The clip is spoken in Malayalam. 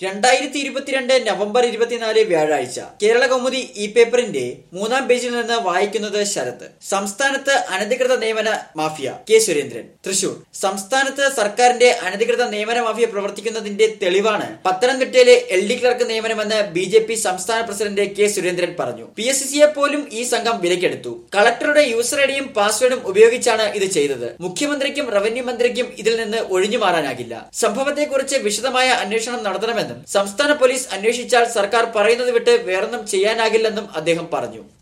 രണ്ടായിരത്തി ഇരുപത്തിരണ്ട് നവംബർ ഇരുപത്തിനാല് വ്യാഴാഴ്ച കേരള കൗമുദി ഈ പേപ്പറിന്റെ മൂന്നാം പേജിൽ നിന്ന് വായിക്കുന്നത് ശരത് സംസ്ഥാനത്ത് അനധികൃത നിയമന മാഫിയ കെ സുരേന്ദ്രൻ തൃശൂർ സംസ്ഥാനത്ത് സർക്കാരിന്റെ അനധികൃത നിയമന മാഫിയ പ്രവർത്തിക്കുന്നതിന്റെ തെളിവാണ് പത്തനംതിട്ടയിലെ എൽ ഡി ക്ലർക്ക് നിയമനമെന്ന് ബി ജെ പി സംസ്ഥാന പ്രസിഡന്റ് കെ സുരേന്ദ്രൻ പറഞ്ഞു പി എസ് സിയെ പോലും ഈ സംഘം വിലക്കെടുത്തു കളക്ടറുടെ യൂസർ ഐഡിയും പാസ്വേഡും ഉപയോഗിച്ചാണ് ഇത് ചെയ്തത് മുഖ്യമന്ത്രിക്കും റവന്യൂ മന്ത്രിക്കും ഇതിൽ നിന്ന് ഒഴിഞ്ഞു മാറാനാകില്ല സംഭവത്തെക്കുറിച്ച് വിശദമായ അന്വേഷണം നടത്തണമെന്നും സംസ്ഥാന പോലീസ് അന്വേഷിച്ചാൽ സർക്കാർ പറയുന്നത് വിട്ട് വേറൊന്നും ചെയ്യാനാകില്ലെന്നും അദ്ദേഹം പറഞ്ഞു